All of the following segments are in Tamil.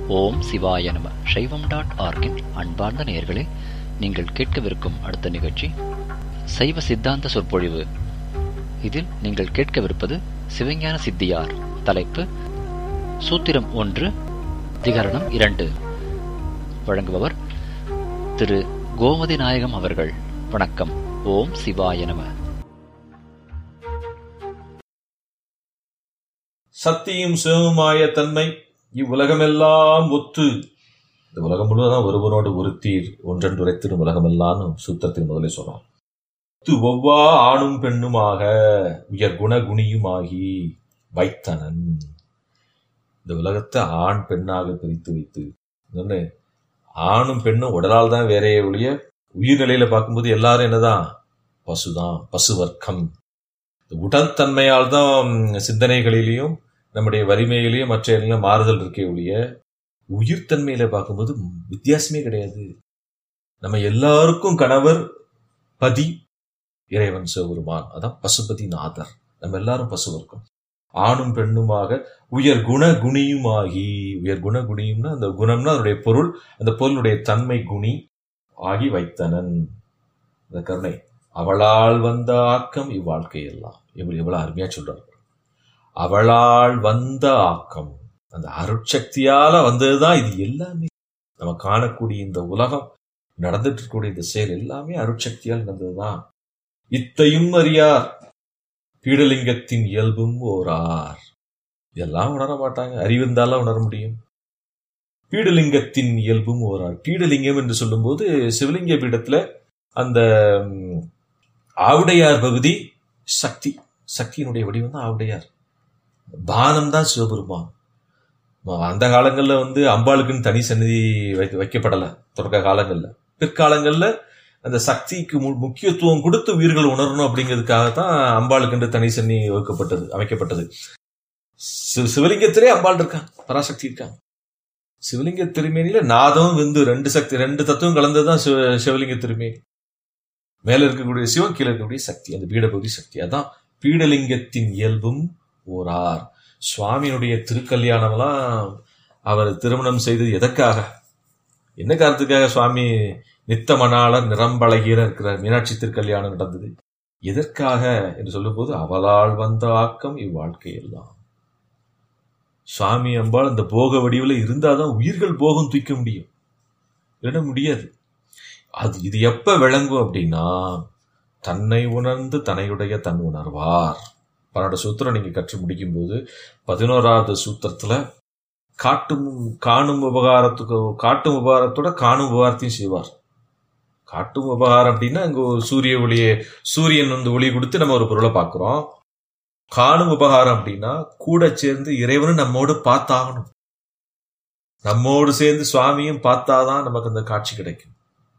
ஓம் சிவாய நம சைவம் டாட் ஆர்கின் அன்பார்ந்த நேயர்களே நீங்கள் கேட்கவிருக்கும் அடுத்த நிகழ்ச்சி சைவ சித்தாந்த சொற்பொழிவு இதில் நீங்கள் கேட்கவிருப்பது சிவஞான சித்தியார் தலைப்பு சூத்திரம் ஒன்று திகரணம் இரண்டு வழங்குபவர் திரு கோமதி நாயகம் அவர்கள் வணக்கம் ஓம் சிவாய நம சத்தியும் சிவமுமாய தன்மை இவ்வுலகமெல்லாம் ஒத்து இந்த உலகம் முழுவதும் ஒருவனோடு ஒருத்தீர் ஒன்றென்று உரைத்திடும் உலகமெல்லாம் சூத்திரத்தின் முதலே சொல்றான் ஒத்து ஒவ்வா ஆணும் பெண்ணுமாக உயர் குண குணியுமாகி வைத்தனன் இந்த உலகத்தை ஆண் பெண்ணாக பிரித்து வைத்து இன்னொன்னு ஆணும் பெண்ணும் உடலால் தான் வேறையே ஒழிய உயிர்நிலையில பார்க்கும்போது எல்லாரும் என்னதான் பசுதான் பசு வர்க்கம் உடல் தன்மையால் தான் சிந்தனைகளிலையும் நம்முடைய வலிமையிலையும் மற்ற எல்லாம் மாறுதல் இருக்கே ஒழிய உயிர்த்தன்மையில பார்க்கும்போது வித்தியாசமே கிடையாது நம்ம எல்லாருக்கும் கணவர் பதி இறைவன் சிவபெருமான் அதான் பசுபதி நாதர் நம்ம எல்லாரும் பசு வர்க்கம் ஆணும் பெண்ணுமாக உயர் குண குணியுமாகி உயர் குண குணியும்னா அந்த குணம்னா அதனுடைய பொருள் அந்த பொருளுடைய தன்மை குணி ஆகி வைத்தனன் அந்த கருணை அவளால் வந்த ஆக்கம் இவ்வாழ்க்கை எல்லாம் இவள் எவ்வளவு அருமையா சொல்றாரு அவளால் வந்த ஆக்கம் அந்த அருட்சக்தியால வந்ததுதான் இது எல்லாமே நம்ம காணக்கூடிய இந்த உலகம் நடந்துட்டு இருக்கக்கூடிய இந்த செயல் எல்லாமே அருட்சக்தியால் நடந்ததுதான் இத்தையும் அறியார் பீடலிங்கத்தின் இயல்பும் ஓரார் இதெல்லாம் உணர மாட்டாங்க அறிவிருந்தாலும் உணர முடியும் பீடலிங்கத்தின் இயல்பும் ஓரார் பீடலிங்கம் என்று சொல்லும்போது சிவலிங்க பீடத்துல அந்த ஆவுடையார் பகுதி சக்தி சக்தியினுடைய வடிவம் தான் ஆவுடையார் பானம் தான் சிவபெருமான் அந்த காலங்கள்ல வந்து அம்பாளுக்குன்னு தனி சந்நிதி வைக்க வைக்கப்படல தொடக்க காலங்கள்ல பிற்காலங்கள்ல அந்த சக்திக்கு முக்கியத்துவம் கொடுத்து உயிர்கள் உணரணும் அப்படிங்கிறதுக்காக தான் அம்பாளுக்கு தனி சன்னி வகுக்கப்பட்டது அமைக்கப்பட்டது சிவலிங்கத்திலே அம்பாள் இருக்காங்க பராசக்தி இருக்காங்க சிவலிங்க திருமேனியில நாதம் விந்து ரெண்டு சக்தி ரெண்டு தத்துவம் கலந்ததுதான் சிவ சிவலிங்க திருமேனி மேல இருக்கக்கூடிய சிவன் கீழே இருக்கக்கூடிய சக்தி அந்த பீடபகுதி சக்தி அதான் பீடலிங்கத்தின் இயல்பும் ஓரார் சுவாமியினுடைய திருக்கல்யாணம்லாம் அவர் திருமணம் செய்தது எதற்காக என்ன காரணத்துக்காக சுவாமி நித்த மணாளர் நிறம்பழகிற இருக்கிறார் மீனாட்சி திருக்கல்யாணம் நடந்தது எதற்காக என்று சொல்லும்போது அவளால் வந்த ஆக்கம் இவ்வாழ்க்கை எல்லாம் சுவாமி அம்பாள் அந்த போக வடிவில் இருந்தாதான் உயிர்கள் போகம் தூக்க முடியும் இல்லைன்னா முடியாது அது இது எப்ப விளங்கும் அப்படின்னா தன்னை உணர்ந்து தன்னையுடைய தன் உணர்வார் பன்னெண்டு சூத்திரம் நீங்க கற்று முடிக்கும் போது பதினோராவது சூத்திரத்துல காட்டும் காணும் உபகாரத்துக்கு காட்டும் உபகாரத்தோட காணும் உபகாரத்தையும் செய்வார் காட்டும் உபகாரம் அப்படின்னா இங்க ஒரு சூரிய ஒளியை சூரியன் வந்து ஒளி கொடுத்து நம்ம ஒரு பொருளை பார்க்கிறோம் காணும் உபகாரம் அப்படின்னா கூட சேர்ந்து இறைவனும் நம்மோடு பார்த்தாகணும் நம்மோடு சேர்ந்து சுவாமியும் பார்த்தாதான் நமக்கு அந்த காட்சி கிடைக்கும்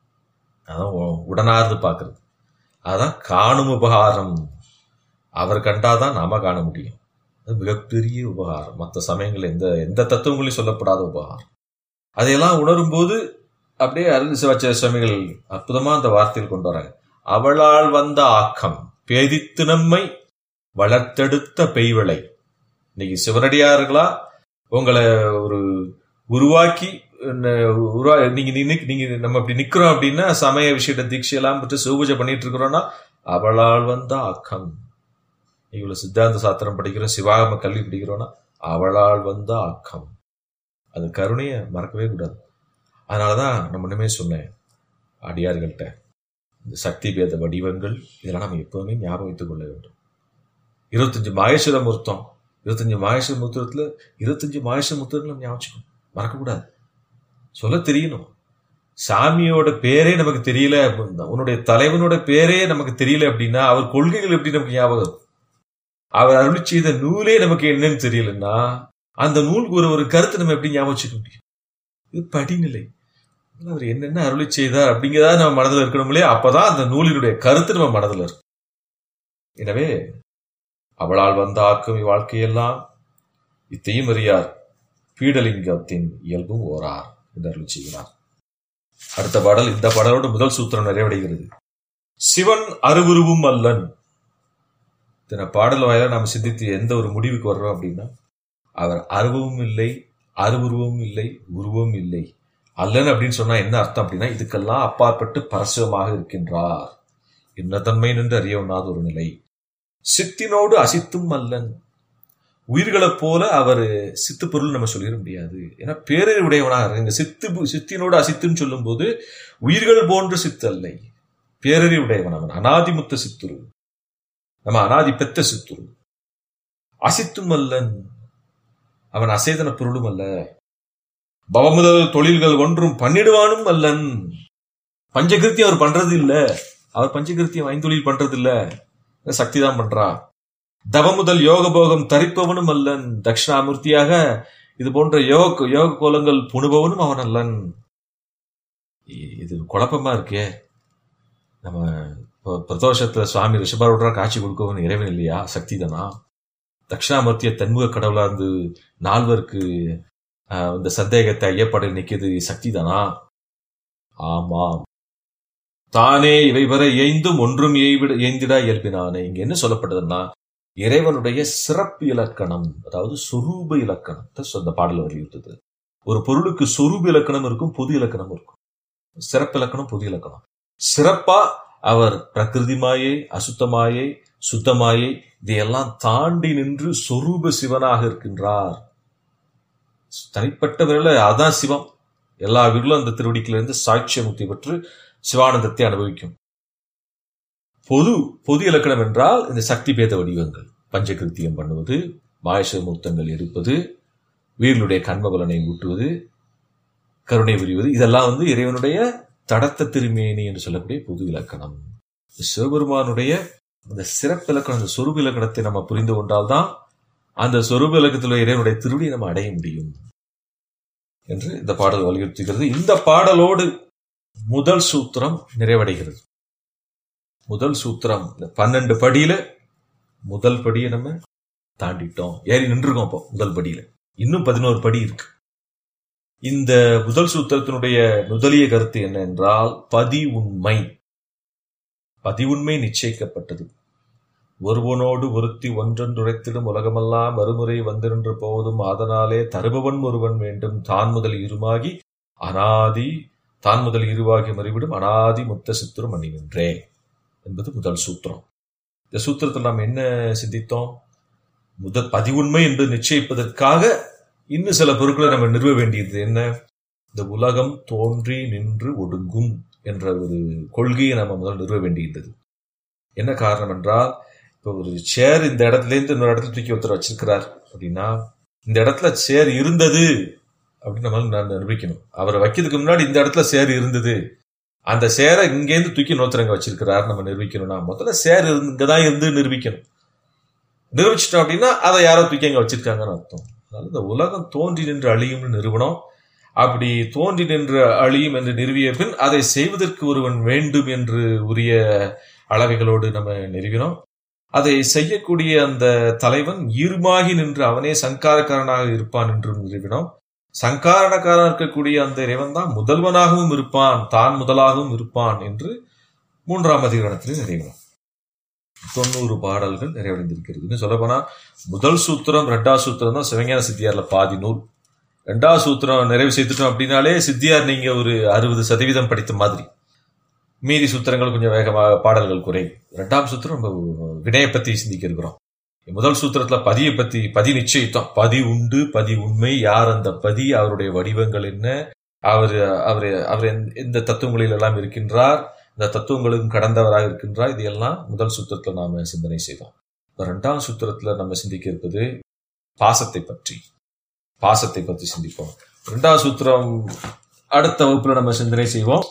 அதான் உடனார்ந்து பார்க்கறது அதான் காணும் உபகாரம் அவர் கண்டாதான் நாம காண முடியும் அது மிகப்பெரிய உபகாரம் மற்ற சமயங்கள் எந்த எந்த தத்துவங்களையும் சொல்லப்படாத உபகாரம் அதையெல்லாம் உணரும் போது அப்படியே அருள் சிவாச்சாரிய சுவாமிகள் அற்புதமா அந்த வார்த்தையில் கொண்டு வராங்க அவளால் வந்த ஆக்கம் பேதித்து நம்மை வளர்த்தெடுத்த பெய்வளை இன்னைக்கு சிவனடியார்களா உங்களை ஒரு உருவாக்கி உருவா நீங்க நீங்க நம்ம அப்படி நிக்கிறோம் அப்படின்னா சமய விஷயத்த தீட்சையெல்லாம் பற்றி சிவபூஜை பண்ணிட்டு இருக்கிறோம்னா அவளால் வந்த ஆக்கம் இவ்வளவு சித்தாந்த சாத்திரம் படிக்கிறோம் சிவாகம கல்வி படிக்கிறோம்னா அவளால் வந்த ஆக்கம் அது கருணையை மறக்கவே கூடாது அதனாலதான் நம்ம ஒண்ணுமே சொன்னேன் அடியார்கள்ட்ட இந்த சக்தி பேத வடிவங்கள் இதெல்லாம் நம்ம எப்பவுமே ஞாபகம் வைத்துக் கொள்ள வேண்டும் இருபத்தஞ்சு மாகேஸ்வர முகூர்த்தம் இருபத்தஞ்சு மாகேஸ்வர முகூர்த்தத்துல இருபத்தஞ்சு மாகேஸ்வர முகூர்த்தங்கள் நம்ம ஞாபகம் மறக்கக்கூடாது சொல்ல தெரியணும் சாமியோட பேரே நமக்கு தெரியல அப்படின்னா உன்னுடைய தலைவனோட பேரே நமக்கு தெரியல அப்படின்னா அவர் கொள்கைகள் எப்படி நமக்கு ஞாபகம் அவர் அருளி செய்த நூலே நமக்கு என்னன்னு தெரியலன்னா அந்த நூலுக்கு ஒரு ஒரு கருத்து நம்ம எப்படி ஞாபகம் வச்சுக்க முடியும் இது படிநிலை அவர் என்னென்ன அருளி செய்தார் அப்படிங்கிறதா நம்ம மனதில் இருக்கணும் இல்லையா அப்பதான் அந்த நூலினுடைய கருத்து நம்ம மனதில் இருக்கும் எனவே அவளால் வந்த ஆக்கும் வாழ்க்கையெல்லாம் இத்தையும் அறியார் பீடலிங்கத்தின் இயல்பும் ஓரார் என்று அருள் செய்கிறார் அடுத்த பாடல் இந்த பாடலோடு முதல் சூத்திரம் நிறைவடைகிறது சிவன் அருவுருவும் அல்லன் பாடல் வாயில நாம் சிந்தித்து எந்த ஒரு முடிவுக்கு வர்றோம் அப்படின்னா அவர் அருவமும் இல்லை அருவுருவம் இல்லை உருவம் இல்லை அல்லன் அப்படின்னு சொன்னா என்ன அர்த்தம் அப்படின்னா இதுக்கெல்லாம் அப்பாற்பட்டு பரசுவமாக இருக்கின்றார் என்ன தன்மை நின்று அறிய உண்ணாத ஒரு நிலை சித்தினோடு அசித்தும் அல்லன் உயிர்களைப் போல அவர் சித்து பொருள் நம்ம சொல்லிட முடியாது ஏன்னா பேரறிவு உடையவனாக இருக்கு இங்க சித்து சித்தினோடு அசித்துன்னு சொல்லும்போது உயிர்கள் போன்று சித்து அல்லை பேரறிவு உடையவன் அவன் அனாதிமுத்த சித்துரு நம்ம அனாதி பெத்த சித்துரு அசித்தும் அல்லன் அவன் அசேதன பொருளும் அல்ல பவமுதல் தொழில்கள் ஒன்றும் பண்ணிடுவானும் அல்லன் பஞ்சகிருத்தியம் அவர் பண்றது இல்ல அவர் பஞ்சகிருத்தியம் ஐந்தொழில் பண்றது இல்ல சக்தி தான் பண்றா தவமுதல் யோக போகம் தரிப்பவனும் அல்லன் தட்சிணாமூர்த்தியாக இது போன்ற யோக யோக கோலங்கள் புணுபவனும் அவன் அல்லன் இ- இது குழப்பமா இருக்கே நம்ம இப்போ பிரதோஷத்துல சுவாமி ரிஷபாரோட காட்சி கொடுக்கவும் இறைவன் இல்லையா சக்தி தானா தட்சிணாமூர்த்திய தன்முக கடவுளா இருந்து நால்வருக்கு ஆஹ், இந்த சந்தேகத்தை ஐயப்பாடில் நிக்கிறது சக்தி தானா ஆமாம் தானே இவை வர ஏய்ந்தும் ஒன்றும் ஏய்விட ஏய்ந்திடா இயல்பினானே இங்க என்ன சொல்லப்பட்டதுன்னா இறைவனுடைய சிறப்பு இலக்கணம் அதாவது சொரூப இலக்கணம் அந்த பாடல் வலியுறுத்துது ஒரு பொருளுக்கு சொரூப இலக்கணம் இருக்கும் பொது இலக்கணம் இருக்கும் சிறப்பு இலக்கணம் பொது இலக்கணம் சிறப்பா அவர் பிரகிருதிமாயை அசுத்தமாயை சுத்தமாயை இதையெல்லாம் தாண்டி நின்று சொரூப சிவனாக இருக்கின்றார் தனிப்பட்ட விரல அதான் சிவம் எல்லா விரலும் அந்த திருவடிக்கிலிருந்து சாட்சிய முக்தி பெற்று சிவானந்தத்தை அனுபவிக்கும் பொது பொது இலக்கணம் என்றால் இந்த சக்தி பேத வடிவங்கள் பஞ்சகிருத்தியம் பண்ணுவது மாயசமூர்த்தங்கள் இருப்பது வீரனுடைய கண்மபலனை ஊட்டுவது கருணை புரிவது இதெல்லாம் வந்து இறைவனுடைய தடத்த திருமேனி என்று சொல்லக்கூடிய பொது இலக்கணம் சிவபெருமானுடைய அந்த சிறப்பு இலக்கணம் அந்த சொருப இலக்கணத்தை நம்ம புரிந்து கொண்டால்தான் அந்த சொரூப இலக்கத்தில் உள்ள இறைவனுடைய திருவடியை நம்ம அடைய முடியும் என்று இந்த பாடல் வலியுறுத்துகிறது இந்த பாடலோடு முதல் சூத்திரம் நிறைவடைகிறது முதல் சூத்திரம் இந்த பன்னெண்டு படியில முதல் படியை நம்ம தாண்டிட்டோம் ஏறி நின்றுருக்கோம் இப்போ முதல் படியில இன்னும் பதினோரு படி இருக்கு இந்த முதல் சூத்திரத்தினுடைய முதலிய கருத்து என்ன என்றால் பதி உண்மை பதி உண்மை நிச்சயிக்கப்பட்டது ஒருவனோடு ஒருத்தி ஒன்றொன்றுரைத்திடும் உலகமெல்லாம் மறுமுறை வந்திருன்று போவதும் அதனாலே தருபவன் ஒருவன் வேண்டும் தான் முதல் இருமாகி அனாதி தான் முதல் இருவாகி மறிவிடும் அனாதி முத்த சித்திரம் அணிகின்றே என்பது முதல் சூத்திரம் இந்த சூத்திரத்தில் நாம் என்ன சிந்தித்தோம் முதல் பதிவுண்மை என்று நிச்சயிப்பதற்காக இன்னும் சில பொருட்களை நம்ம நிறுவ வேண்டியது என்ன இந்த உலகம் தோன்றி நின்று ஒடுங்கும் என்ற ஒரு கொள்கையை நம்ம முதல் நிறுவ வேண்டியிருந்தது என்ன காரணம் என்றால் இப்போ ஒரு சேர் இந்த இடத்துல இருந்து இன்னொரு இடத்துல தூக்கி ஒருத்தர் வச்சிருக்கிறார் அப்படின்னா இந்த இடத்துல சேர் இருந்தது அப்படின்னு நம்ம நான் நிரூபிக்கணும் அவரை வைக்கிறதுக்கு முன்னாடி இந்த இடத்துல சேர் இருந்தது அந்த சேரை இங்கேருந்து தூக்கி நோத்துறங்க வச்சிருக்கிறார் நம்ம நிரூபிக்கணும்னா முதல்ல சேர் இருந்து இங்கதான் இருந்து நிரூபிக்கணும் நிரூபிச்சிட்டோம் அப்படின்னா அதை யாரோ தூக்கி அங்க வச்சிருக்காங்கன்னு அர்த்தம் அதனால இந்த உலகம் தோன்றி நின்று அழியும்னு நிறுவனம் அப்படி தோன்றி நின்று அழியும் என்று நிறுவிய பின் அதை செய்வதற்கு ஒருவன் வேண்டும் என்று உரிய அளவைகளோடு நம்ம நிறுவினோம் அதை செய்யக்கூடிய அந்த தலைவன் ஈருமாகி நின்று அவனே சங்காரக்காரனாக இருப்பான் என்றும் நிறுவினோம் சங்காரணக்காரன் இருக்கக்கூடிய அந்த இறைவன் தான் முதல்வனாகவும் இருப்பான் தான் முதலாகவும் இருப்பான் என்று மூன்றாம் அதிகரணத்தில் நிறைவினோம் தொண்ணூறு பாடல்கள் நிறைவடைந்திருக்கிறது இன்னும் சொல்ல போனா முதல் சூத்திரம் ரெண்டாவது சூத்திரம் தான் சிவஞான சித்தியார்ல பாதி நூல் ரெண்டாவது சூத்திரம் நிறைவு செய்துட்டோம் அப்படின்னாலே சித்தியார் நீங்க ஒரு அறுபது சதவீதம் படித்த மாதிரி மீதி சூத்திரங்கள் கொஞ்சம் வேகமாக பாடல்கள் குறை ரெண்டாம் சூத்திரம் நம்ம வினயை பத்தி சிந்திக்க இருக்கிறோம் முதல் சூத்திரத்துல பதியை பத்தி பதி நிச்சயித்தோம் பதி உண்டு பதி உண்மை யார் அந்த பதி அவருடைய வடிவங்கள் என்ன அவர் அவர் அவர் எந்த- எந்த தத்துவங்களில் எல்லாம் இருக்கின்றார் இந்த தத்துவங்களுக்கும் கடந்தவராக இருக்கின்றார் இதையெல்லாம் முதல் சூத்திரத்துல நாம சிந்தனை செய்தோம் இப்ப ரெண்டாம் சூத்திரத்துல நம்ம சிந்திக்க இருப்பது பாசத்தை பற்றி பாசத்தை பற்றி சிந்திப்போம் ரெண்டாவது சூத்திரம் அடுத்த வகுப்புல நம்ம சிந்தனை செய்வோம்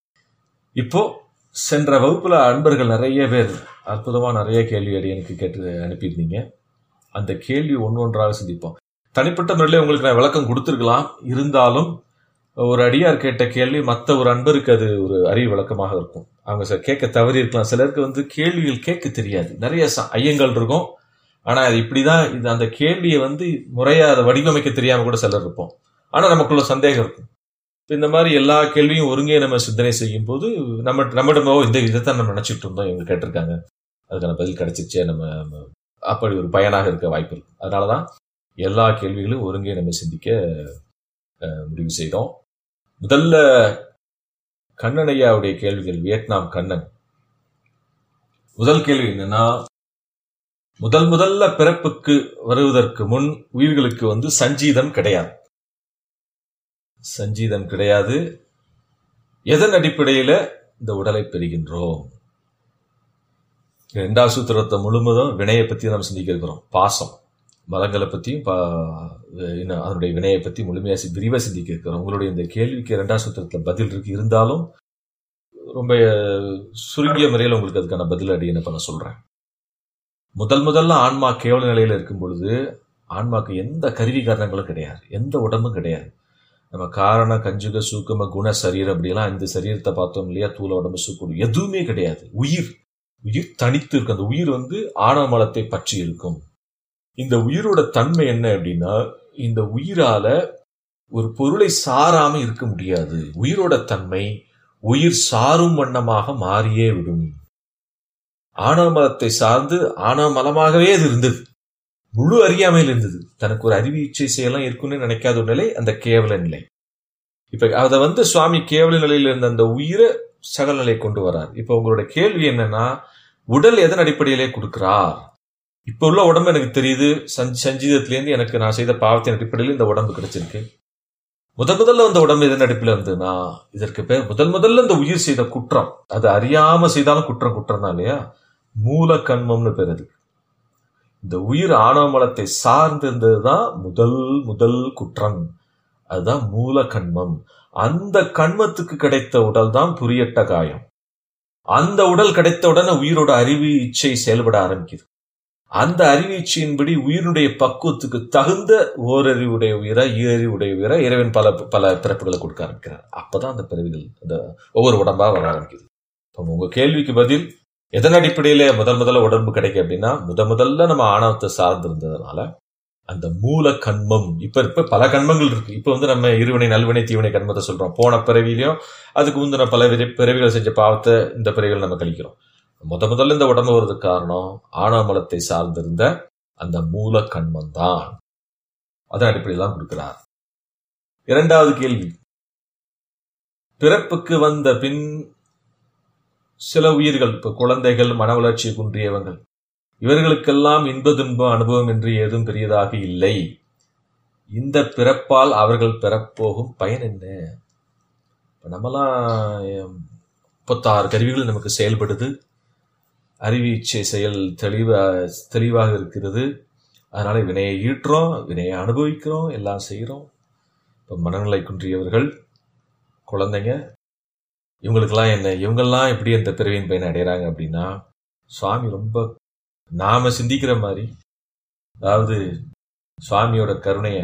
இப்போ சென்ற வகுப்புல அன்பர்கள் நிறைய பேர் அற்புதமா நிறைய கேள்வி எனக்கு கேட்டு அனுப்பியிருந்தீங்க அந்த கேள்வி ஒன்று ஒன்றாக சிந்திப்போம் தனிப்பட்ட முறையில் உங்களுக்கு நான் விளக்கம் கொடுத்துருக்கலாம் இருந்தாலும் ஒரு அடியார் கேட்ட கேள்வி மற்ற ஒரு அன்பருக்கு அது ஒரு அறிவு விளக்கமாக இருக்கும் அவங்க சார் கேட்க தவறி இருக்கலாம் சிலருக்கு வந்து கேள்விகள் கேட்க தெரியாது நிறைய ச- ஐயங்கள் இருக்கும் ஆனா அது இப்படிதான் இது அந்த கேள்வியை வந்து முறையா அதை வடிவமைக்க தெரியாம கூட சிலர் இருப்போம் ஆனா நமக்குள்ள சந்தேகம் இருக்கும் இப்ப இந்த மாதிரி எல்லா கேள்வியும் ஒருங்கே நம்ம சிந்தனை செய்யும் போது நம்ம நம்மிடமோ இந்த இதைத்தான் நம்ம நினைச்சிட்டு இருந்தோம் இவங்க கேட்டிருக்காங்க அதுக்கான பதில் கிடைச்சிருச்சே நம்ம நம்ம அப்படி ஒரு பயனாக இருக்க வாய்ப்பு இருக்கு அதனாலதான் எல்லா கேள்விகளும் ஒருங்கே நம்ம சிந்திக்க அஹ், முடிவு செய்தோம் முதல்ல கண்ணன் ஐயாவுடைய கேள்விகள் வியட்நாம் கண்ணன் முதல் கேள்வி என்னன்னா முதல் முதல்ல பிறப்புக்கு வருவதற்கு முன் உயிர்களுக்கு வந்து சஞ்சீதம் கிடையாது சஞ்சீதம் கிடையாது எதன் அடிப்படையில இந்த உடலை பெறுகின்றோம் இரண்டாவது சூத்திரத்தை முழுவதும் வினையை பத்தி நம்ம சிந்திக்க இருக்கிறோம் பாசம் மதங்களை பத்தியும் பா- இன்னும் அதனுடைய வினையை பத்தி முழுமையா சி- விரிவா சிந்திக்க இருக்கிறோம் உங்களுடைய இந்த கேள்விக்கு இரண்டாவது சூத்திரத்துல பதில் இருக்கு இருந்தாலும் ரொம்ப சுருங்கிய முறையில் உங்களுக்கு அதுக்கான பதில் அடி என்ன பண்ண சொல்றேன் முதல் முதல்ல ஆன்மா கேவல நிலையில இருக்கும் பொழுது ஆன்மாக்கு எந்த கருவி காரணங்களும் கிடையாது எந்த உடம்பும் கிடையாது நம்ம காரண கஞ்சுக சூக்கம குண சரீரம் அப்படியெல்லாம் இந்த சரீரத்தை பார்த்தோம் இல்லையா தூள உடம்பு சூக்குடு எதுவுமே கிடையாது உயிர் உயிர் தனித்து இருக்கு அந்த உயிர் வந்து ஆணவ மலத்தை பற்றி இருக்கும் இந்த உயிரோட தன்மை என்ன அப்படின்னா இந்த உயிரால ஒரு பொருளை சாராம இருக்க முடியாது உயிரோட தன்மை உயிர் சாரும் வண்ணமாக மாறியே விடும் ஆணவ மலத்தை சார்ந்து ஆணவ மலமாகவே அது இருந்தது முழு அறியாமையில் இருந்தது தனக்கு ஒரு அறிவு இச்சை செய்யலாம் இருக்குன்னு நினைக்காத ஒரு நிலை அந்த கேவல நிலை இப்ப அதை வந்து சுவாமி கேவல நிலையில இருந்த அந்த உயிரை சகல நிலை கொண்டு வரார் இப்ப உங்களோட கேள்வி என்னன்னா உடல் எதன் அடிப்படையிலே கொடுக்கிறார் இப்ப உள்ள உடம்பு எனக்கு தெரியுது சஞ் சஞ்சீதத்திலேருந்து எனக்கு நான் செய்த பாவத்தின் அடிப்படையில் இந்த உடம்பு கிடைச்சிருக்கு முதல் முதல்ல அந்த உடம்பு எதன் அடிப்படையில் இருந்ததுன்னா இதற்கு பேர் முதல் முதல்ல இந்த உயிர் செய்த குற்றம் அது அறியாம செய்தாலும் குற்றம் குற்றம் தான் இல்லையா மூல கண்மம்னு பேர் அதுக்கு இந்த உயிர் ஆணவ மலத்தை சார்ந்திருந்ததுதான் முதல் முதல் குற்றம் அதுதான் மூல கண்மம் அந்த கண்மத்துக்கு கிடைத்த உடல் தான் புரியட்ட காயம் அந்த உடல் கிடைத்த உடனே உயிரோட அறிவு இச்சை செயல்பட ஆரம்பிக்குது அந்த அறிவு இச்சையின்படி உயிரினுடைய பக்குவத்துக்கு தகுந்த ஓரறிவுடைய உயிரை ஈரறிவுடைய உயிரை இறைவன் பல பல பிறப்புகளை கொடுக்க ஆரம்பிக்கிறார் அப்பதான் அந்த பிறவிகள் அந்த ஒவ்வொரு உடம்பா வர ஆரம்பிக்குது இப்போ உங்க கேள்விக்கு பதில் எதன் அடிப்படையில முதல் முதல்ல உடம்பு கிடைக்கும் அப்படின்னா முத முதல்ல நம்ம ஆணவத்தை சார்ந்திருந்ததுனால அந்த மூல கண்மம் இப்ப இப்ப பல கண்மங்கள் இருக்கு இப்ப வந்து நம்ம இருவினை நல்வினை தீவினை கண்மத்தை சொல்றோம் போன பிறவிலையும் அதுக்கு முந்தின பல விரை- பிறவிகள் செஞ்ச பாவத்தை இந்த பிறவிகள் நம்ம கழிக்கிறோம் முத முதல்ல இந்த உடம்பு வர்றதுக்கு காரணம் ஆணவ மலத்தை சார்ந்திருந்த அந்த மூல கண்மம் தான் அதன் அடிப்படையில் தான் கொடுக்கிறார் இரண்டாவது கேள்வி பிறப்புக்கு வந்த பின் சில உயிர்கள் இப்ப குழந்தைகள் மன வளர்ச்சி குன்றியவங்கள் இவர்களுக்கெல்லாம் இன்ப துன்ப அனுபவம் என்று ஏதும் பெரியதாக இல்லை இந்த பிறப்பால் அவர்கள் பெறப்போகும் பயன் என்ன இப்ப நம்மலாம் எம், முப்பத்தாறு கருவிகள் நமக்கு செயல்படுது அறிவு இச்சை செயல் தெளிவா தெளிவாக இருக்கிறது அதனால வினையை ஈட்டுறோம் வினையை அனுபவிக்கிறோம் எல்லாம் செய்கிறோம் இப்போ மனநிலை குன்றியவர்கள் குழந்தைங்க இவங்களுக்கெல்லாம் என்ன இவங்கெல்லாம் எப்படி அந்த பிறவியின் பயனை அடைகிறாங்க அப்படின்னா சுவாமி ரொம்ப நாம சிந்திக்கிற மாதிரி அதாவது சுவாமியோட கருணைய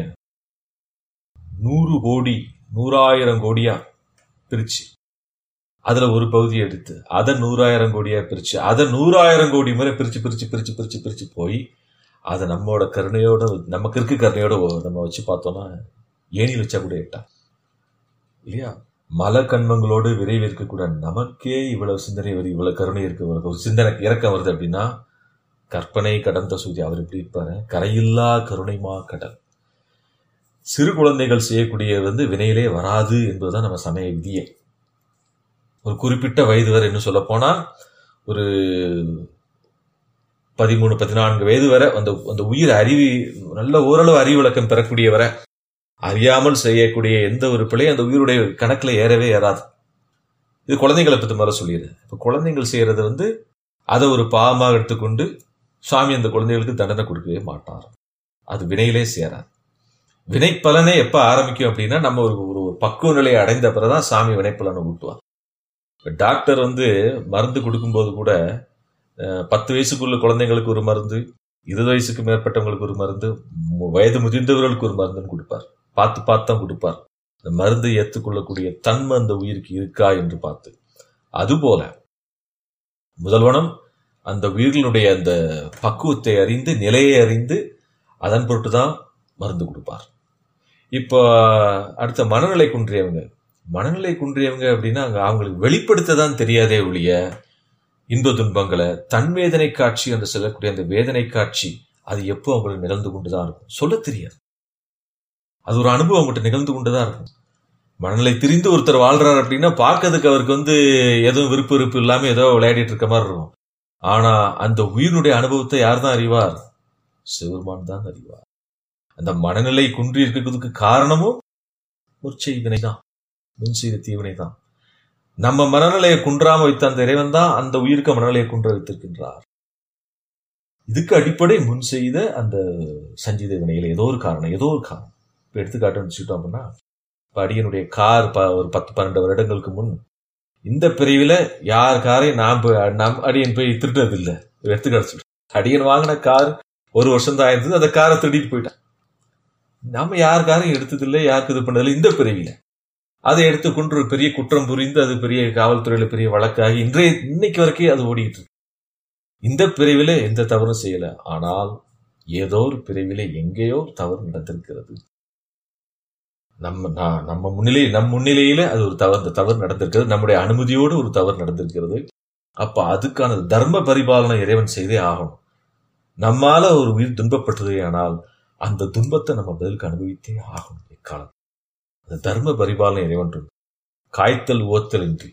நூறு கோடி நூறாயிரம் கோடியா பிரிச்சு அதுல ஒரு பகுதியை எடுத்து அதை நூறாயிரம் கோடியா பிரிச்சு அதை நூறாயிரம் கோடி முறை பிரிச்சு பிரிச்சு பிரிச்சு பிரிச்சு பிரிச்சு போய் அதை நம்மளோட கருணையோட நமக்கு இருக்க கருணையோட ஒ- நம்ம வச்சு பார்த்தோம்னா ஏணி வச்சா கூட எட்டா இல்லையா மல கண்மங்களோடு விரைவு இருக்கக்கூட நமக்கே இவ்வளவு சிந்தனை வருது இவ்வளவு கருணை இருக்கு இவ்வளவு ஒரு சிந்தனை இறக்கம் வருது அப்படின்னா கற்பனை கடந்த சூதி அவர் எப்படி இருப்பாரு கரையில்லா கருணைமா கடல் சிறு குழந்தைகள் செய்யக்கூடிய வந்து வினையிலே வராது என்பதுதான் நம்ம சமய விதியே ஒரு குறிப்பிட்ட வயது வரை இன்னும் சொல்ல போனா ஒரு பதிமூணு பதினான்கு வயது வரை அந்த அந்த உயிர் அறிவு நல்ல ஓரளவு அறிவு விளக்கம் பெறக்கூடிய வரை அறியாமல் செய்யக்கூடிய எந்த ஒரு பிழையும் அந்த உயிருடைய கணக்குல ஏறவே ஏறாது இது குழந்தைகளை பத்தி மேல சொல்லிடுது இப்ப குழந்தைகள் செய்யறது வந்து அதை ஒரு பாவமாக எடுத்துக்கொண்டு சுவாமி அந்த குழந்தைகளுக்கு தண்டனை கொடுக்கவே மாட்டார் அது வினையிலே சேராது வினை பலனே எப்ப ஆரம்பிக்கும் அப்படின்னா நம்ம ஒரு ஒரு ஒரு பக்குவ நிலையை அடைந்த பிறகுதான் சாமி வினைப்பலனை ஊட்டுவார் இப்ப டாக்டர் வந்து மருந்து கொடுக்கும்போது கூட அஹ், பத்து வயசுக்குள்ள குழந்தைங்களுக்கு ஒரு மருந்து இருபது வயசுக்கு மேற்பட்டவங்களுக்கு ஒரு மருந்து மு- வயது முதிர்ந்தவர்களுக்கு ஒரு மருந்துன்னு கொடுப்பார் பார்த்து பார்த்து தான் கொடுப்பார் இந்த மருந்து ஏற்றுக்கொள்ளக்கூடிய தன்மை அந்த உயிருக்கு இருக்கா என்று பார்த்து அதுபோல முதல்வனம் அந்த உயிர்களுடைய அந்த பக்குவத்தை அறிந்து நிலையை அறிந்து அதன் பொருட்டு தான் மருந்து கொடுப்பார் இப்போ அடுத்த மனநிலை குன்றியவங்க மனநிலை குன்றியவங்க அப்படின்னா அங்க அவங்களுக்கு வெளிப்படுத்த தான் தெரியாதே ஒழிய இன்ப துன்பங்களை தன் வேதனை காட்சி என்று சொல்லக்கூடிய அந்த வேதனை காட்சி அது எப்போ அவங்களுக்கு நிகழ்ந்து கொண்டுதான் இருக்கும் சொல்ல தெரியாது அது ஒரு அனுபவம் அவங்ககிட்ட நிகழ்ந்து கொண்டுதான் இருக்கும் மனநிலை திரிந்து ஒருத்தர் வாழ்றாரு அப்படின்னா பார்க்கறதுக்கு அவருக்கு வந்து எதுவும் விருப்ப விருப்பு இல்லாம ஏதோ விளையாடிட்டு இருக்க மாதிரி இருக்கும் ஆனா அந்த உயிரினுடைய அனுபவத்தை யார் தான் அறிவார் சிவருமான் தான் அறிவார் அந்த மனநிலை குன்றி இருக்கிறதுக்கு காரணமும் ஒரு செய்வினை தான் முன் செய்த தீவினை தான் நம்ம மனநிலையை குன்றாம வைத்த அந்த இறைவன் தான் அந்த உயிருக்கு மனநிலையை குன்ற வைத்திருக்கின்றார் இதுக்கு அடிப்படை முன் செய்த அந்த சஞ்சீத வினையில ஏதோ ஒரு காரணம் ஏதோ ஒரு காரணம் இப்போ எடுத்துக்காட்டு வச்சுக்கிட்டோம் அப்படின்னா இப்போ அடியனுடைய கார் ப ஒரு பத்து பன்னெண்டு வருடங்களுக்கு முன் இந்த பிரிவில் யார் காரையும் நான் போய் நம் அடியன் போய் திருடுறது இல்லை எடுத்துக்காட்டு சொல்றேன் அடியன் வாங்கின கார் ஒரு வருஷம் தான் இருந்தது அந்த காரை திருடிட்டு போயிட்டான் நம்ம யார் காரையும் எடுத்ததில்லை யாருக்கு இது பண்ணதில்லை இந்த பிரிவில் அதை எடுத்துக்கொண்டு ஒரு பெரிய குற்றம் புரிந்து அது பெரிய காவல்துறையில பெரிய வழக்காகி இன்றைய இன்னைக்கு வரைக்கும் அது ஓடிக்கிட்டு இருக்கு இந்த பிரிவில எந்த தவறும் செய்யல ஆனால் ஏதோ ஒரு பிரிவில எங்கேயோ ஒரு தவறு நடந்திருக்கிறது நம்ம நான் நம்ம முன்னிலை நம் முன்னிலையில அது ஒரு தவறு இந்த தவறு நடந்திருக்கிறது நம்முடைய அனுமதியோடு ஒரு தவறு நடந்திருக்கிறது அப்ப அதுக்கான தர்ம பரிபாலனை இறைவன் செய்தே ஆகணும் நம்மால ஒரு உயிர் துன்பப்பட்டதே ஆனால் அந்த துன்பத்தை நம்ம பதிலுக்கு அனுபவித்தே ஆகணும் இக்காலம் அந்த தர்ம பரிபாலனை இறைவன் இருக்கு. காய்த்தல் ஓத்தல் இன்றி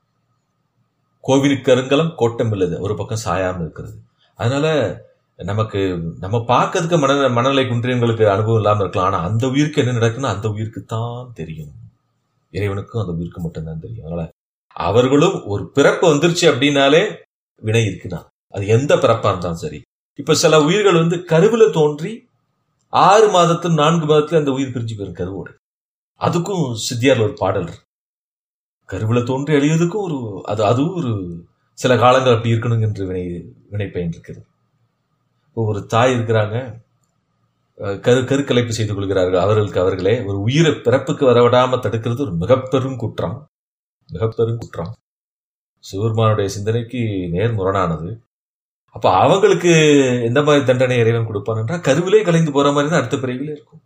கோவிலுக்கு கருங்கலம் கோட்டம் இல்லது ஒரு பக்கம் சாயாம இருக்கிறது அதனால நமக்கு நம்ம பார்க்கறதுக்கு மன மனநிலை குன்றியவங்களுக்கு அனுபவம் இல்லாம இருக்கலாம் ஆனா அந்த உயிருக்கு என்ன நடக்குன்னு அந்த உயிருக்கு தான் தெரியும் இறைவனுக்கும் அந்த உயிருக்கு மட்டும்தான் தெரியும் அதனால அவர்களும் ஒரு பிறப்பு வந்துருச்சு அப்படின்னாலே வினை இருக்குதான் அது எந்த பிறப்பா இருந்தாலும் சரி இப்ப சில உயிர்கள் வந்து கருவில தோன்றி ஆறு மாதத்துல நான்கு மாதத்துல அந்த உயிர் பிரிஞ்சு போயிரும் கருவோடு அதுக்கும் சித்தியார்ல ஒரு பாடல் இருக்கு கருவில தோன்றி எழுதியதுக்கும் ஒரு அது அதுவும் ஒரு சில காலங்கள் அப்படி இருக்கணுங்கிற வினை வினைப்பயன் இருக்கிறது இப்போ ஒரு தாய் இருக்கிறாங்க அஹ் கரு கருக்கலைப்பு செய்து கொள்கிறார்கள் அவர்களுக்கு அவர்களே ஒரு உயிரை பிறப்புக்கு வரவிடாம தடுக்கிறது ஒரு மிகப்பெரும் குற்றம் மிகப்பெரும் குற்றம் சிவருமானுடைய சிந்தனைக்கு நேர் முரணானது அப்ப அவங்களுக்கு எந்த மாதிரி தண்டனை இறைவன் கொடுப்பான் கருவிலே கலைந்து போற மாதிரி தான் அடுத்த பிறவிலே இருக்கும்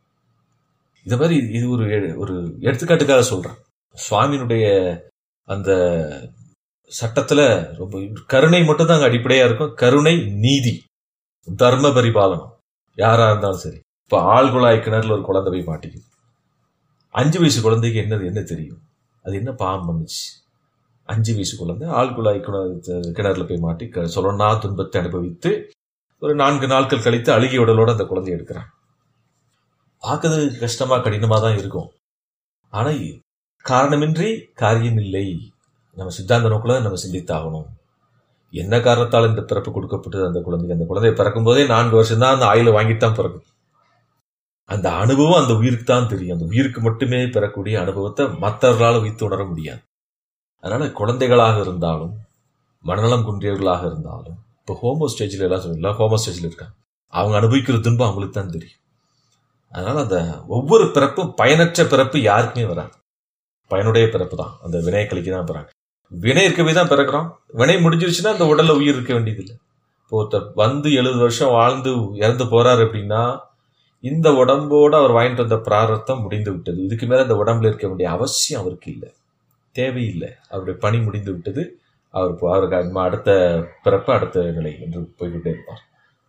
இது மாதிரி இது ஒரு ஒரு எடுத்துக்காட்டுக்காக சொல்றேன் சுவாமியினுடைய அந்த சட்டத்துல ரொம்ப கருணை மட்டும் தான் அங்க அடிப்படையா இருக்கும் கருணை நீதி தர்ம பரிபாலனம் யாரா இருந்தாலும் சரி இப்ப ஆழ்குழாய் கிணறுல ஒரு குழந்தை போய் மாட்டிக்குது அஞ்சு வயசு குழந்தைக்கு என்னது என்ன தெரியும் அது என்ன பாவம் பண்ணுச்சு அஞ்சு வயசு குழந்தை ஆழ்குழாய் கிணறு- கிணறுல போய் மாட்டி க- சொல்லனா துன்பத்தை அனுபவித்து ஒரு நான்கு நாட்கள் கழித்து அழுகிய உடலோட அந்த குழந்தைய எடுக்கிறான் பார்க்கறதுக்கு கஷ்டமா கடினமா தான் இருக்கும் ஆனா காரணமின்றி காரியம் இல்லை நம்ம சித்தாந்த நோக்கில தான் நம்ம சிந்தித்தாகணும் என்ன காரணத்தால் இந்த பிறப்பு கொடுக்கப்பட்டது அந்த குழந்தைக்கு அந்த குழந்தை பிறக்கும் போதே நான்கு வருஷம் தான் அந்த ஆயுளை வாங்கிட்டு தான் பிறக்கும் அந்த அனுபவம் அந்த உயிருக்கு தான் தெரியும் அந்த உயிருக்கு மட்டுமே பெறக்கூடிய அனுபவத்தை மற்றவர்களால் வைத்து உணர முடியாது அதனால குழந்தைகளாக இருந்தாலும் மனநலம் குன்றியவர்களாக இருந்தாலும் இப்போ ஹோமோ ஸ்டேஜில் எல்லாம் சொல்லலாம் ஹோமோ ஸ்டேஜில் இருக்காங்க அவங்க அனுபவிக்கிற துன்பம் அவங்களுக்கு தான் தெரியும் அதனால அந்த ஒவ்வொரு பிறப்பும் பயனற்ற பிறப்பு யாருக்குமே வராது பயனுடைய பிறப்பு தான் அந்த வினை கழிக்க தான் போறாங்க வினை இருக்கவே தான் பிறக்கிறோம் வினை முடிஞ்சிருச்சுன்னா அந்த உடல்ல உயிர் இருக்க வேண்டியதில்லை இப்போ ஒருத்தர் வந்து எழுபது வருஷம் வாழ்ந்து இறந்து போறாரு அப்படின்னா இந்த உடம்போட அவர் வாங்கிட்டு வந்த பிராரத்தம் முடிந்து விட்டது இதுக்கு மேல இந்த உடம்புல இருக்க வேண்டிய அவசியம் அவருக்கு இல்லை தேவையில்லை அவருடைய பணி முடிந்து விட்டது அவர் இப்போ அவருக்கு அம்மா அடுத்த பிறப்பு அடுத்த நிலை என்று போய்கிட்டே இருப்பார்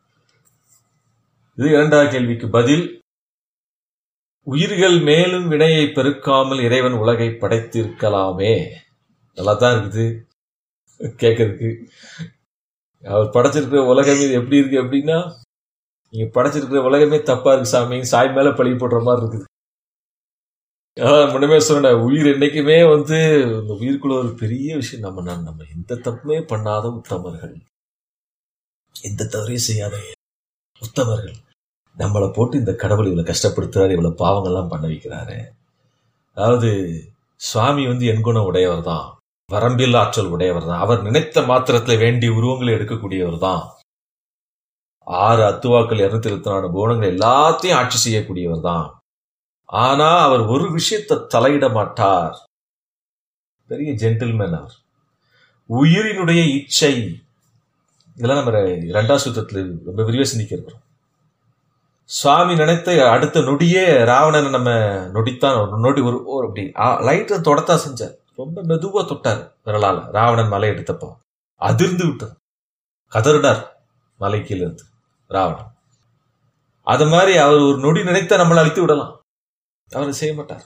இது இரண்டாவது கேள்விக்கு பதில் உயிர்கள் மேலும் வினையை பெருக்காமல் இறைவன் உலகை படைத்திருக்கலாமே நல்லா தான் இருக்குது கேட்கறதுக்கு அவர் படைச்சிருக்கிற உலகமே எப்படி இருக்கு அப்படின்னா நீங்க படைச்சிருக்கிற உலகமே தப்பா இருக்கு சாமி சாய் மேல பழி போடுற மாதிரி இருக்குது அதான் முன்னமே சொன்னேன் உயிர் என்னைக்குமே வந்து இந்த உயிருக்குள்ள ஒரு பெரிய விஷயம் நம்ம நான் நம்ம எந்த தப்புமே பண்ணாத உத்தமர்கள் எந்த தவறையும் செய்யாத உத்தமர்கள் நம்மளை போட்டு இந்த கடவுள் இவ்வளவு கஷ்டப்படுத்துறாரு இவ்வளவு பாவங்கள்லாம் பண்ண வைக்கிறாரு அதாவது சுவாமி வந்து எண்குணம் உடையவர் தான் வரம்பில் ஆற்றல் உடையவர் தான் அவர் நினைத்த மாத்திரத்துல வேண்டிய உருவங்களை எடுக்கக்கூடியவர் தான் ஆறு அத்துவாக்கள் இருநூத்தி இருபத்தி நாலு குணங்கள் எல்லாத்தையும் ஆட்சி செய்யக்கூடியவர் தான் ஆனா அவர் ஒரு விஷயத்தை தலையிட மாட்டார் பெரிய ஜென்டில்மேன் அவர் உயிரினுடைய இச்சை இதெல்லாம் நம்ம இரண்டாம் சுத்தத்துல ரொம்ப விரிவா சிந்திக்க இருக்கிறோம் சுவாமி நினைத்த அடுத்த நொடியே ராவணனை நம்ம நொடித்தான் ஒரு நொடி ஒரு ஒரு அப்படி லைட்டை தொடத்தான் செஞ்சார் ரொம்ப மெதுவா தொட்டார் விரலால ராவணன் மலை எடுத்தப்போ அதிர்ந்து விட்டார் கதறினார் மலை கீழே இருந்து ராவணன் அது மாதிரி அவர் ஒரு நொடி நினைத்தா நம்மளை அழித்து விடலாம் அவர் செய்ய மாட்டார்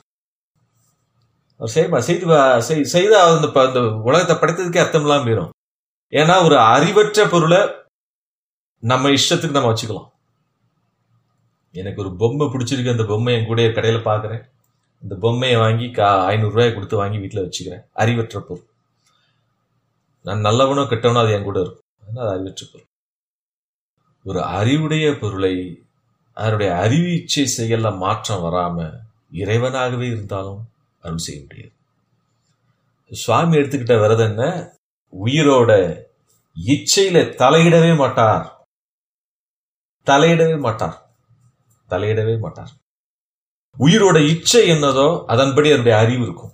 அவர் செய்ய மா- செய்து வா- செய்- செய்த அந்த ப- அந்த உலகத்தை படைத்ததுக்கே அர்த்தம் இல்லாம போயிடும் ஏன்னா ஒரு அறிவற்ற பொருளை நம்ம இஷ்டத்துக்கு நம்ம வச்சுக்கலாம் எனக்கு ஒரு பொம்மை பிடிச்சிருக்கு அந்த பொம்மை என் கூட கடையில பாக்குறேன் இந்த பொம்மையை வாங்கி கா ஐநூறு ரூபாய் கொடுத்து வாங்கி வீட்டுல வச்சுக்கிறேன் அறிவற்ற பொருள் நான் நல்லவனோ கெட்டவனோ அது என் கூட இருக்கும் அதனால அது அறிவற்ற பொருள் ஒரு அறிவுடைய பொருளை அதனுடைய அறிவு இச்சை செயல்ல மாற்றம் வராம இறைவனாகவே இருந்தாலும் அருள் செய்ய முடியாது சுவாமி எடுத்துக்கிட்ட விரதம் என்ன உயிரோட இச்சையில தலையிடவே மாட்டார் தலையிடவே மாட்டார் தலையிடவே மாட்டார் உயிரோட இச்சை என்னதோ அதன்படி அதனுடைய அறிவு இருக்கும்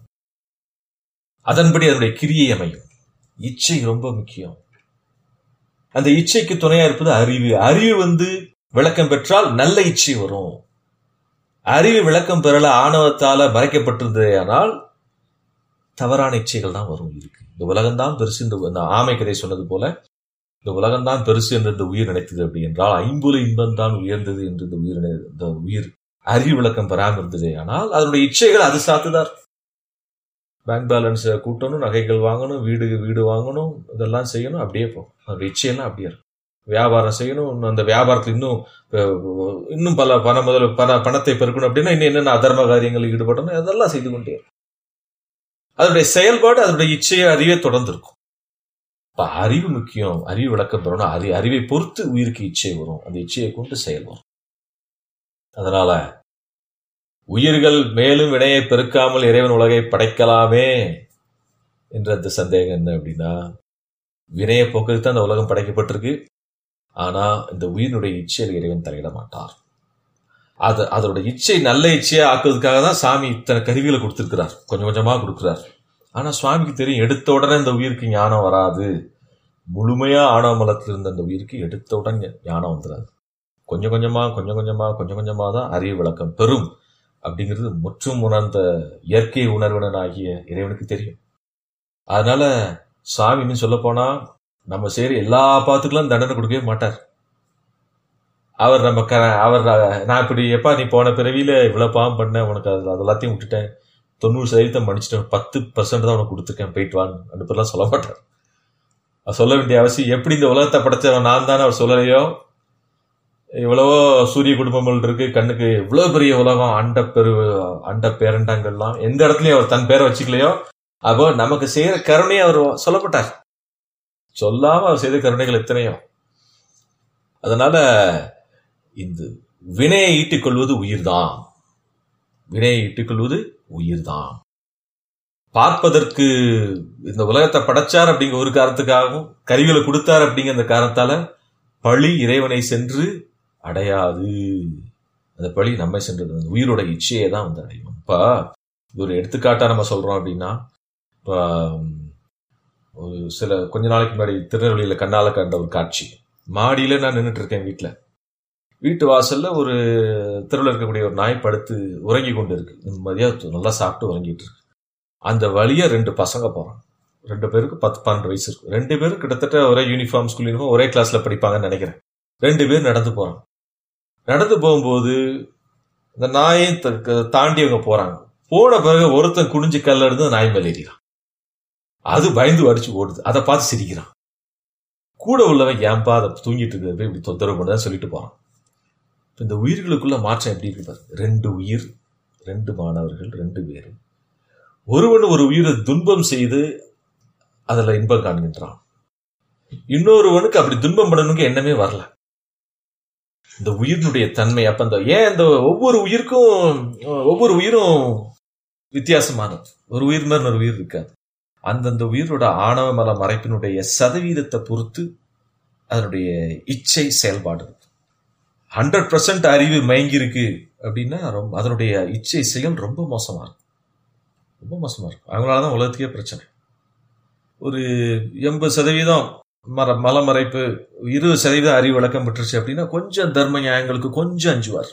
அதன்படி அதனுடைய கிரியை அமையும் இச்சை ரொம்ப முக்கியம் அந்த இச்சைக்கு துணையா இருப்பது அறிவு அறிவு வந்து விளக்கம் பெற்றால் நல்ல இச்சை வரும் அறிவு விளக்கம் பெறல ஆணவத்தால மறைக்கப்பட்டிருந்ததே ஆனால் தவறான இச்சைகள் தான் வரும் இருக்கு இந்த உலகம்தான் பெருசு இந்த இந்த ஆமை கதை சொன்னது போல இந்த உலகம்தான் பெருசு என்று இந்த உயிர் நினைத்தது அப்படி என்றால் ஐம்புல இன்பம் தான் உயர்ந்தது என்று இந்த உயிர் நினை- இந்த உயிர் அறிவு விளக்கம் பெறாமல் இருந்ததே ஆனால் அதனுடைய இச்சைகள் அது சாத்துதார் பேங்க் பேலன்ஸ் கூட்டணும் நகைகள் வாங்கணும் வீடு வீடு வாங்கணும் இதெல்லாம் செய்யணும் அப்படியே போகும் அதனுடைய இச்சையெல்லாம் அப்படியே இருக்கும் வியாபாரம் செய்யணும் இன்னும் அந்த வியாபாரத்தில் இன்னும் அஹ், இன்னும் பல பண முதல் பண பணத்தை பெருக்கணும் அப்படின்னா இன்னும் என்னென்ன அதர்ம காரியங்களில் ஈடுபடணும் அதெல்லாம் செய்து கொண்டே இருக்கும். அதனுடைய செயல்பாடு அதனுடைய இச்சையை அறிவே தொடர்ந்து இருக்கும் இப்ப அறிவு முக்கியம் அறிவு விளக்கம் பெறணும் அறி அறிவை பொறுத்து உயிருக்கு இச்சை வரும் அந்த இச்சையை கொண்டு செயல் வரும் அதனால உயிர்கள் மேலும் வினையை பெருக்காமல் இறைவன் உலகை படைக்கலாமே என்ற அந்த சந்தேகம் என்ன அப்படின்னா வினையை போக்குறதுக்கு தான் அந்த உலகம் படைக்கப்பட்டிருக்கு ஆனா இந்த உயிரினுடைய இச்சையில் இறைவன் தலையிட மாட்டார் அது அதோட இச்சை நல்ல இச்சையா ஆக்குறதுக்காக தான் சாமி இத்தனை கருவிகளை கொடுத்திருக்கிறார் கொஞ்சம் கொஞ்சமா கொடுக்கிறார் ஆனா சுவாமிக்கு தெரியும் எடுத்த உடனே இந்த உயிருக்கு ஞானம் வராது முழுமையா ஆணவ மலத்தில் இருந்த அந்த உயிருக்கு எடுத்த உடனே ஞானம் வந்துடாது கொஞ்சம் கொஞ்சமா கொஞ்சம் கொஞ்சமா கொஞ்சம் கொஞ்சமா தான் அறிவு விளக்கம் பெறும் அப்படிங்கிறது முற்றும் உணர்ந்த இயற்கை உணர்வனன் ஆகிய இறைவனுக்கு தெரியும் அதனால சாமி இன்னும் சொல்ல போனா நம்ம செய்யற எல்லா பாத்துக்கெல்லாம் தண்டனை கொடுக்கவே மாட்டார் அவர் நம்ம க அவர் நான் இப்படி எப்பா நீ போன பிறவியில இவ்வளவு பாவம் பண்ண உனக்கு அது அது எல்லாத்தையும் விட்டுட்டேன் தொண்ணூறு சதவீதம் மன்னிச்சிட்டேன் பத்து பர்சன்ட் தான் உனக்கு கொடுத்துருக்கேன் போயிட்டு வான்னு அந்த பேர்லாம் சொல்ல மாட்டார் அவர் சொல்ல வேண்டிய அவசியம் எப்படி இந்த உலகத்தை படைச்சவன் நான் தானே அவர் சொல்லலையோ இவ்வளவோ சூரிய குடும்பங்கள் இருக்கு கண்ணுக்கு இவ்வளவு பெரிய உலகம் அண்ட பெரு அண்ட பேரண்டங்கள்லாம் எந்த இடத்துலயும் அவர் தன் பேரை வச்சுக்கலையோ அப்போ நமக்கு செய்யற கருணையை அவர் சொல்லப்பட்டார் சொல்லாம அவர் செய்த கருணைகள் எத்தனையோ அதனால இந்த வினையை ஈட்டிக் கொள்வது உயிர்தான் வினையை ஈட்டிக் கொள்வது உயிர்தான் பார்ப்பதற்கு இந்த உலகத்தை படைச்சார் அப்படிங்கிற ஒரு காரணத்துக்காகவும் கருவிகளை கொடுத்தார் அப்படிங்கிற அந்த காரணத்தால பழி இறைவனை சென்று அடையாது அந்த பழி நம்மை சென்றது அந்த உயிரோட இச்சையை தான் வந்து அடையும் இப்ப இது ஒரு எடுத்துக்காட்டா நம்ம சொல்றோம் அப்படின்னா இப்ப உம், ஒரு சில கொஞ்ச நாளைக்கு முன்னாடி திருநெல்வேலியில கண்ணால கண்ட ஒரு காட்சி மாடியில நான் நின்றுட்டு இருக்கேன் வீட்டுல வீட்டு வாசல்ல ஒரு தெருவில் இருக்கக்கூடிய ஒரு நாய் படுத்து உறங்கி கொண்டு இருக்கு நிம்மதியா நல்லா சாப்பிட்டு உறங்கிட்டு இருக்கு அந்த வழியா ரெண்டு பசங்க போறாங்க ரெண்டு பேருக்கு பத்து பன்னெண்டு வயசு இருக்கு ரெண்டு பேரும் கிட்டத்தட்ட ஒரே யூனிஃபார்ம் ஸ்கூல் யூனிஃபார்ம் ஒரே கிளாஸ்ல படிப்பாங்கன்னு நினைக்கிறேன் ரெண்டு பேர் நடந்து போறாங்க நடந்து போகும்போது இந்த நாயை த- தாண்டி அவங்க போறாங்க போன பிறகு ஒருத்தன் குனிஞ்சு கல்ல இருந்து நாய் மேல ஏறிறான் அது பயந்து அடிச்சு ஓடுது அதை பார்த்து சிரிக்கிறான் கூட உள்ளவன் ஏன்பா அதை தூங்கிட்டு இருக்கிறது இப்படி தொந்தரவு பண்ணதான் சொல்லிட்டு போறான் இப்ப இந்த உயிர்களுக்குள்ள மாற்றம் எப்படி இருக்கு பாரு ரெண்டு உயிர் ரெண்டு மாணவர்கள் ரெண்டு பேர் ஒருவன் ஒரு உயிரை துன்பம் செய்து அதுல இன்பம் காண்கின்றான் இன்னொருவனுக்கு அப்படி துன்பம் பண்ணணுங்க எண்ணமே வரல இந்த உயிரினுடைய தன்மை அப்ப அந்த ஏன் இந்த ஒவ்வொரு உயிருக்கும் ஒவ்வொரு உயிரும் வித்தியாசமானது ஒரு உயிர் மாதிரி ஒரு உயிர் இருக்காது அந்தந்த உயிரோட ஆணவ மல மறைப்பினுடைய சதவீதத்தை பொறுத்து அதனுடைய இச்சை செயல்பாடு ஹண்ட்ரட் பர்சன்ட் அறிவு மயங்கி இருக்கு அப்படின்னா ரொம்ப அதனுடைய இச்சை செயல் ரொம்ப மோசமா இருக்கும் ரொம்ப மோசமா இருக்கும் அவங்களால தான் உலகத்துக்கே பிரச்சனை ஒரு எண்பது சதவீதம் மர மலமறைப்பு இருபது சதவீதம் அறிவு விளக்கம் பெற்றுச்சு அப்படின்னா கொஞ்சம் தர்ம நியாயங்களுக்கு கொஞ்சம் அஞ்சுவார்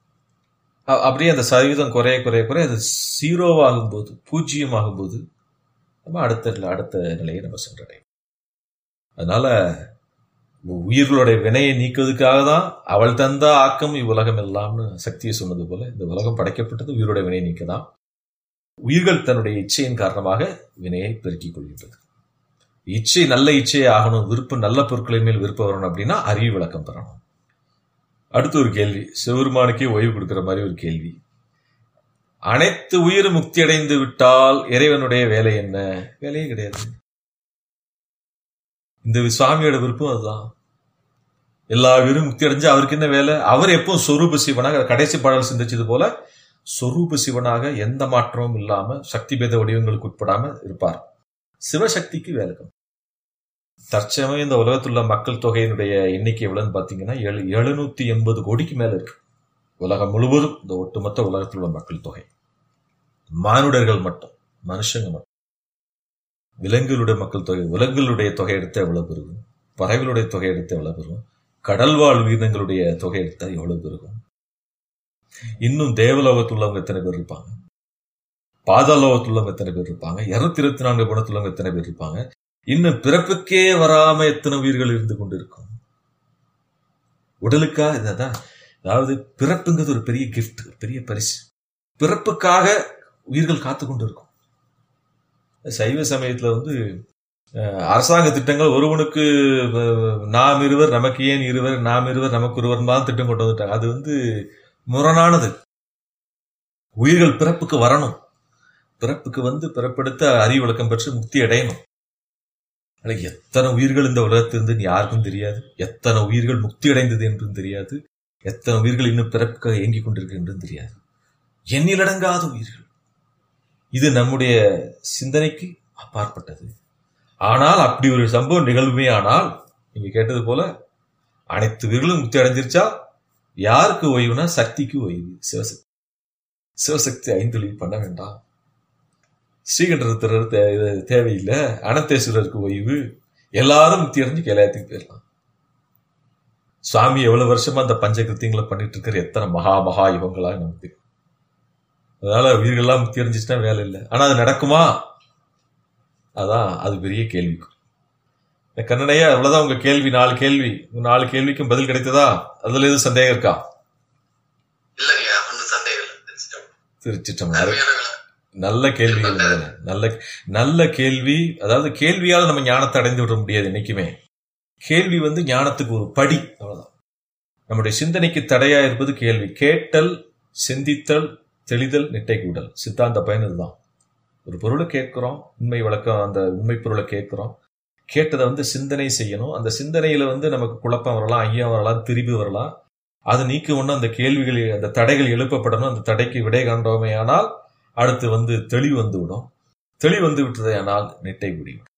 அ- அப்படியே அந்த சதவீதம் குறைய குறைய குறைய அது ஜீரோவாகும் போது பூஜ்ஜியம் ஆகும்போது நம்ம அடுத்த அடுத்த நிலையை நம்ம சென்றடையும் அதனால உயிர்களுடைய வினையை நீக்குவதற்காக தான் அவள் தந்த ஆக்கம் இவ்வுலகம் எல்லாம்னு சக்தியை சொன்னது போல இந்த உலகம் படைக்கப்பட்டது உயிருடைய வினையை நீக்க தான் உயிர்கள் தன்னுடைய இச்சையின் காரணமாக வினையை பெருக்கிக் கொள்கின்றது இச்சை நல்ல இச்சையை ஆகணும் விருப்பம் நல்ல பொருட்களின் மேல் விருப்பம் வரணும் அப்படின்னா அறிவு விளக்கம் பெறணும் அடுத்து ஒரு கேள்வி சிவருமானுக்கே ஓய்வு கொடுக்கிற மாதிரி ஒரு கேள்வி அனைத்து உயிர் முக்தி அடைந்து விட்டால் இறைவனுடைய வேலை என்ன வேலையே கிடையாது இந்த சுவாமியோட விருப்பம் அதுதான் எல்லா உயிரும் முக்தி அடைஞ்சு அவருக்கு என்ன வேலை அவர் எப்போ சொரூப சிவனாக கடைசி பாடல் சிந்திச்சது போல சொரூப சிவனாக எந்த மாற்றமும் இல்லாம சக்தி பேத வடிவங்களுக்கு உட்படாம இருப்பார் சிவசக்திக்கு வேலை தற்சமயம் இந்த உலகத்துள்ள மக்கள் தொகையினுடைய எண்ணிக்கை எவ்வளவுன்னு பாத்தீங்கன்னா எழு எழுநூத்தி எண்பது கோடிக்கு மேல இருக்கு உலகம் முழுவதும் இந்த ஒட்டுமொத்த உலகத்தில் உள்ள மக்கள் தொகை மானுடர்கள் மட்டும் மனுஷங்க மட்டும் விலங்குகளுடைய மக்கள் தொகை விலங்குகளுடைய தொகை எடுத்து எவ்வளவு பெருகும் பறவைகளுடைய தொகை எடுத்து எவ்வளவு பெருகும் கடல்வாழ் உயிரினங்களுடைய தொகை எடுத்தா எவ்வளவு பெருகும் இன்னும் தேவலோகத்தில் உள்ளவங்க எத்தனை பேர் இருப்பாங்க பாதாளோகத்தில் உள்ளவங்க எத்தனை பேர் இருப்பாங்க இருநூத்தி இருபத்தி நான்கு குணத்தில் உள்ளவங்க எத்தனை பேர் இருப்பாங்க இன்னும் பிறப்புக்கே வராம எத்தனை உயிர்கள் இருந்து கொண்டு இருக்கும் உடலுக்கா இதான் அதாவது பிறப்புங்கிறது ஒரு பெரிய கிஃப்ட் பெரிய பரிசு பிறப்புக்காக உயிர்கள் காத்து கொண்டு இருக்கும் சைவ சமயத்துல வந்து அரசாங்க திட்டங்கள் ஒருவனுக்கு நாம் இருவர் நமக்கு ஏன் இருவர் நாம் இருவர் நமக்கு ஒருவர் தான் திட்டம் கொண்டு வந்துட்டாங்க அது வந்து முரணானது உயிர்கள் பிறப்புக்கு வரணும் பிறப்புக்கு வந்து பிறப்பெடுத்த அறிவு விளக்கம் பெற்று முக்தி அடையணும் எத்தனை உயிர்கள் இந்த உலகத்திலிருந்து யாருக்கும் தெரியாது எத்தனை உயிர்கள் முக்தி அடைந்தது என்றும் தெரியாது எத்தனை உயிர்கள் இன்னும் பிறப்புக்காக இயங்கிக் கொண்டிருக்கு என்றும் தெரியாது எண்ணிலடங்காத உயிர்கள் இது நம்முடைய சிந்தனைக்கு அப்பாற்பட்டது ஆனால் அப்படி ஒரு சம்பவம் நிகழ்வுமே ஆனால் நீங்க கேட்டது போல அனைத்து உயிர்களும் முக்தி அடைஞ்சிருச்சா யாருக்கு ஓய்வுனா சக்திக்கு ஓய்வு சிவசக்தி சிவசக்தி ஐந்தொழில் பண்ண வேண்டாம் ஸ்ரீகண்டரத்திரர் தேவையில்லை அனந்தேஸ்வரருக்கு ஓய்வு எல்லாரும் முக்தி அடைஞ்சு கைலாயத்துக்கு போயிடலாம் சுவாமி எவ்வளவு வருஷமா அந்த பஞ்சகிருத்தியங்களை பண்ணிட்டு இருக்கிற எத்தனை மகா மகா யுகங்களா நமக்கு அதனால உயிர்கள்லாம் முக்தி அடைஞ்சிச்சுன்னா வேலை இல்லை ஆனா அது நடக்குமா அதான் அது பெரிய கேள்விக்கும் கண்ணனையா அவ்வளவுதான் உங்க கேள்வி நாலு கேள்வி நாலு கேள்விக்கும் பதில் கிடைத்ததா அதுல எதுவும் சந்தேகம் இருக்கா திருச்சிட்டம் நல்ல கேள்விகள் நல்ல நல்ல கேள்வி அதாவது கேள்வியால் நம்ம ஞானத்தை அடைந்து விட முடியாது என்னைக்குமே கேள்வி வந்து ஞானத்துக்கு ஒரு படி அவ்வளவுதான் நம்முடைய சிந்தனைக்கு தடையா இருப்பது கேள்வி கேட்டல் சிந்தித்தல் தெளிதல் நிட்டை கூடல் சித்தாந்த பயன் இதுதான் ஒரு பொருளை கேட்கிறோம் உண்மை விளக்கம் அந்த உண்மை பொருளை கேட்கிறோம் கேட்டதை வந்து சிந்தனை செய்யணும் அந்த சிந்தனையில வந்து நமக்கு குழப்பம் வரலாம் ஐயம் வரலாம் திரிபு வரலாம் அது நீக்க ஒண்ணு அந்த கேள்விகள் அந்த தடைகள் எழுப்பப்படணும் அந்த தடைக்கு விடை காண்றோமே ஆனால் அடுத்து வந்து தெளிவு வந்து விடும் தெளிவு வந்து விட்டதே ஆனால் நெட்டை முடியும்